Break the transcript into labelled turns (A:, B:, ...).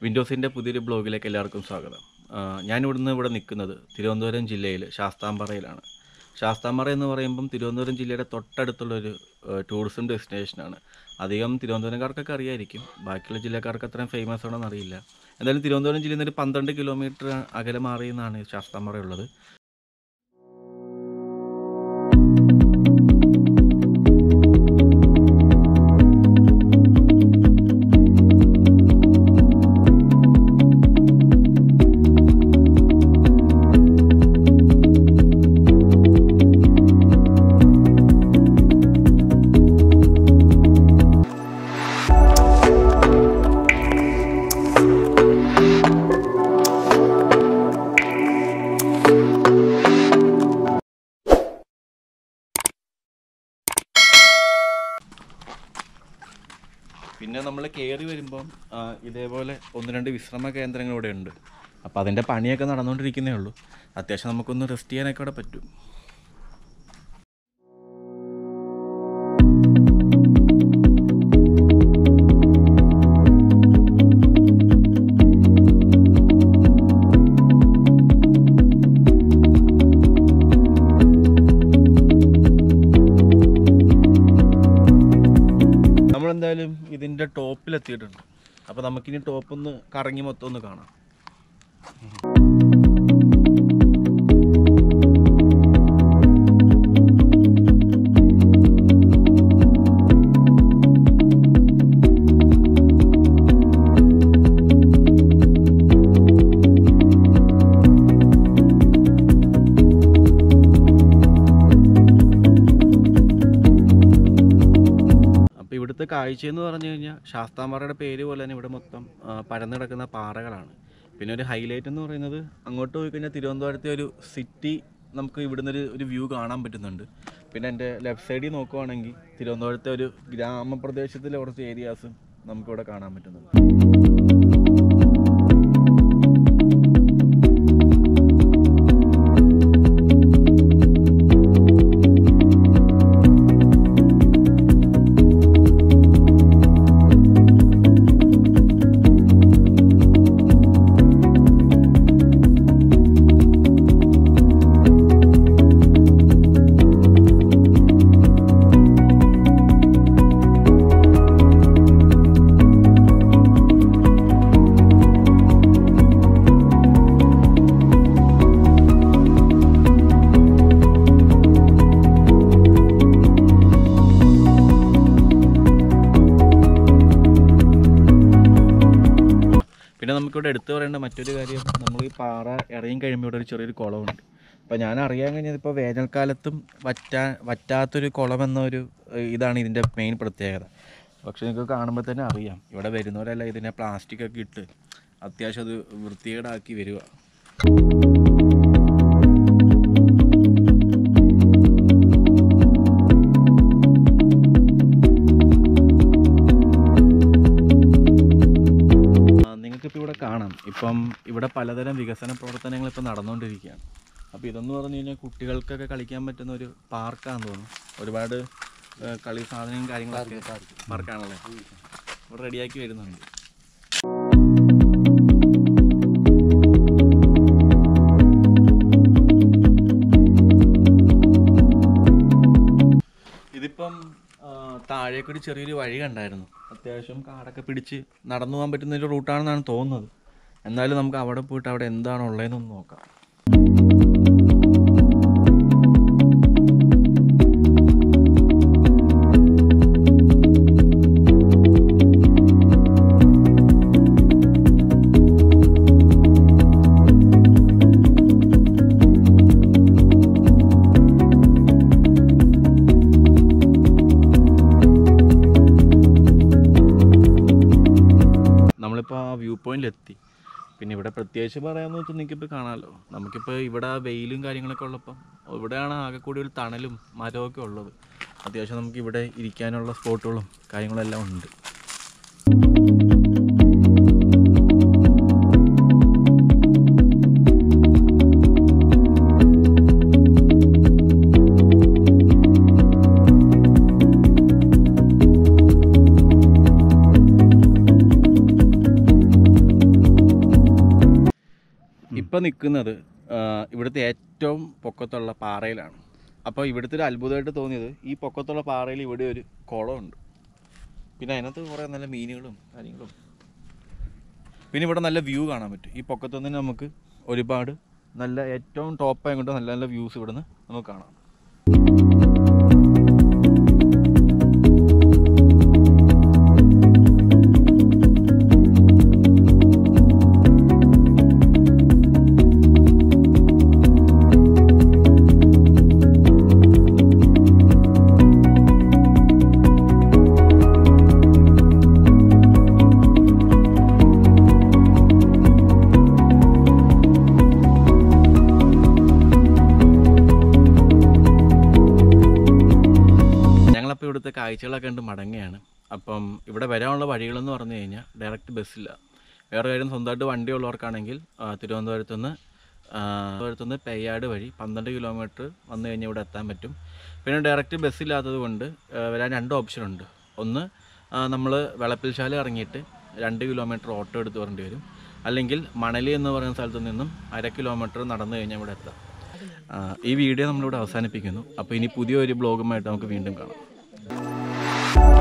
A: വിൻഡോസിൻ്റെ പുതിയൊരു ബ്ലോഗിലേക്ക് എല്ലാവർക്കും സ്വാഗതം ആ, ഞാൻ ഇവിടുന്ന് ഇവിടെ നിൽക്കുന്നത് തിരുവനന്തപുരം ജില്ലയിൽ ശാസ്താംപാറയിലാണ് ശാസ്താംപാറ എന്ന് പറയുമ്പം തിരുവനന്തപുരം ജില്ലയുടെ തൊട്ടടുത്തുള്ളൊരു ഏഹ്, ടൂറിസം ഡെസ്റ്റിനേഷനാണ് അധികം തിരുവനന്തപുരംകാർക്കൊക്കെ അറിയായിരിക്കും ബാക്കിയുള്ള ജില്ലക്കാർക്ക് അത്രയും ഫേമസ് ആണെന്ന് അറിയില്ല എന്തായാലും തിരുവനന്തപുരം ജില്ലയിൽ നിന്ന് ഒരു പന്ത്രണ്ട് കിലോമീറ്റർ അകലെ മാറിയെന്നാണ് ശാസ്താംപാറ ഉള്ളത് പിന്നെ നമ്മൾ കയറി വരുമ്പം ആ, ഇതേപോലെ ഒന്ന് രണ്ട് വിശ്രമ കേന്ദ്രങ്ങൾ ഇവിടെ ഉണ്ട് അപ്പോൾ അതിൻ്റെ പണിയൊക്കെ നടന്നുകൊണ്ടിരിക്കുന്നേ ഉള്ളൂ അത്യാവശ്യം നമുക്കൊന്ന് റെസ്റ്റ് ചെയ്യാനൊക്കെ ഇവിടെ പറ്റും നമ്മളെന്തായാലും ഇതിൻ്റെ ടോപ്പിലെത്തിയിട്ടുണ്ട് അപ്പോൾ നമുക്കിനി ടോപ്പൊന്ന് കറങ്ങി മൊത്തം ഒന്ന് കാണാം അപ്പോൾ ഇവിടുത്തെ കാഴ്ച എന്ന് പറഞ്ഞു കഴിഞ്ഞാൽ ശാസ്താംപാറയുടെ പേര് പോലെ തന്നെ ഇവിടെ മൊത്തം ആ, പരന്നു കിടക്കുന്ന പാറകളാണ് പിന്നെ ഒരു ഹൈലൈറ്റ് എന്ന് പറയുന്നത് അങ്ങോട്ട് പോയി കഴിഞ്ഞാൽ തിരുവനന്തപുരത്തെ ഒരു സിറ്റി നമുക്ക് ഇവിടുന്ന് ഒരു ഒരു വ്യൂ കാണാൻ പറ്റുന്നുണ്ട് പിന്നെ എൻ്റെ ലെഫ്റ്റ് സൈഡിൽ നോക്കുവാണെങ്കിൽ തിരുവനന്തപുരത്തെ ഒരു ഗ്രാമപ്രദേശത്തിലെ കുറച്ച് ഏരിയാസും നമുക്കിവിടെ കാണാൻ പറ്റുന്നുണ്ട് പിന്നെ നമുക്കിവിടെ എടുത്തു പറയേണ്ട മറ്റൊരു കാര്യം നമ്മൾ ഈ പാറ ഇറങ്ങി കഴിയുമ്പോൾ ഇവിടെ ഒരു ചെറിയൊരു കുളമുണ്ട് അപ്പോൾ ഞാൻ അറിയാൻ കഴിഞ്ഞത് ഇപ്പോൾ വേനൽക്കാലത്തും വറ്റാ വറ്റാത്തൊരു കുളം എന്നൊരു ഏഹ്, ഇതാണ് ഇതിൻ്റെ മെയിൻ പ്രത്യേകത പക്ഷേ നിങ്ങൾക്ക് കാണുമ്പോൾ തന്നെ അറിയാം ഇവിടെ വരുന്നവരെല്ലാം ഇതിനെ പ്ലാസ്റ്റിക് ഒക്കെ ഇട്ട് അത്യാവശ്യം അത് വൃത്തികേടാക്കി വരിക നിങ്ങൾക്കിപ്പോൾ ഇവിടെ കാണാം ഇപ്പം ഇവിടെ പലതരം വികസന പ്രവർത്തനങ്ങൾ ഇപ്പം നടന്നുകൊണ്ടിരിക്കുകയാണ് അപ്പോൾ ഇതെന്ന് പറഞ്ഞു കഴിഞ്ഞാൽ കുട്ടികൾക്കൊക്കെ കളിക്കാൻ പറ്റുന്ന ഒരു പാർക്കാണെന്ന് തോന്നുന്നു ഒരുപാട് ഏഹ്, കളി സാധനവും കാര്യങ്ങളൊക്കെ പാർക്കാണല്ലേ ഇവിടെ റെഡിയാക്കി വരുന്നുണ്ട് ഇതിപ്പം ആ, താഴേക്കൊരു ചെറിയൊരു വഴി കണ്ടായിരുന്നു അത്യാവശ്യം കാടൊക്കെ പിടിച്ച് നടന്നു പോകാൻ പറ്റുന്ന ഒരു റൂട്ടാണെന്നാണ് തോന്നുന്നത് എന്നാലും നമുക്ക് അവിടെ പോയിട്ട് അവിടെ എന്താണ് ഉള്ളതെന്നൊന്ന് നോക്കാം നമ്മളിപ്പോൾ ആ വ്യൂ പോയിന്റിലെത്തി പിന്നെ ഇവിടെ പ്രത്യേകിച്ച് പറയാമെന്ന് വെച്ചാൽ നിങ്ങൾക്കിപ്പോൾ കാണാമല്ലോ നമുക്കിപ്പോൾ ഇവിടെ വെയിലും കാര്യങ്ങളൊക്കെ ഉള്ളപ്പം ഇവിടെയാണ് ആകെ കൂടി ഒരു തണലും മരമൊക്കെ ഉള്ളത് അത്യാവശ്യം നമുക്ക് ഇവിടെ ഇരിക്കാനുള്ള സ്പോട്ടുകളും കാര്യങ്ങളെല്ലാം ഉണ്ട് ഞാനിപ്പോൾ നിൽക്കുന്നത് ആ, ഇവിടുത്തെ ഏറ്റവും പൊക്കത്തുള്ള പാറയിലാണ് അപ്പോൾ ഇവിടുത്തെ ഒരു അത്ഭുതമായിട്ട് തോന്നിയത് ഈ പൊക്കത്തുള്ള പാറയിൽ ഇവിടെ ഒരു കുളമുണ്ട് പിന്നെ അതിനകത്ത് കുറേ നല്ല മീനുകളും കാര്യങ്ങളും പിന്നെ ഇവിടെ നല്ല വ്യൂ കാണാൻ പറ്റും ഈ പൊക്കത്തു നിന്ന് നമുക്ക് ഒരുപാട് നല്ല ഏറ്റവും ടോപ്പായി കൊണ്ട് നല്ല നല്ല വ്യൂസ് ഇവിടുന്ന് നമുക്ക് കാണാം ഞങ്ങളപ്പോൾ ഇവിടുത്തെ കാഴ്ചകളൊക്കെ കണ്ട് മടങ്ങുകയാണ് അപ്പം ഇവിടെ വരാനുള്ള വഴികളെന്ന് പറഞ്ഞു കഴിഞ്ഞാൽ ഡയറക്റ്റ് ബസ്സില്ല വേറെ കാര്യം സ്വന്തമായിട്ട് വണ്ടി ഉള്ളവർക്കാണെങ്കിൽ ആ, തിരുവനന്തപുരത്ത് നിന്ന് തിരുവനന്തപുരത്ത് നിന്ന് പെയ്യാട് വഴി പന്ത്രണ്ട് കിലോമീറ്റർ വന്നു കഴിഞ്ഞാൽ ഇവിടെ എത്താൻ പറ്റും പിന്നെ ഡയറക്റ്റ് ബസ്സില്ലാത്തത് കൊണ്ട് ആ, വരാൻ രണ്ട് ഓപ്ഷൻ ഉണ്ട് ഒന്ന് നമ്മൾ വെളപ്പിൽശാല ഇറങ്ങിയിട്ട് രണ്ട് കിലോമീറ്റർ ഓട്ടോ എടുത്ത് വരേണ്ടി വരും അല്ലെങ്കിൽ മണലി എന്ന് പറയുന്ന സ്ഥലത്ത് നിന്നും അര കിലോമീറ്റർ നടന്നു കഴിഞ്ഞാൽ ഇവിടെ എത്താം ആ, ഈ വീഡിയോ നമ്മളിവിടെ അവസാനിപ്പിക്കുന്നു അപ്പോൾ ഇനി പുതിയൊരു ബ്ലോഗുമായിട്ട് നമുക്ക് വീണ്ടും കാണാം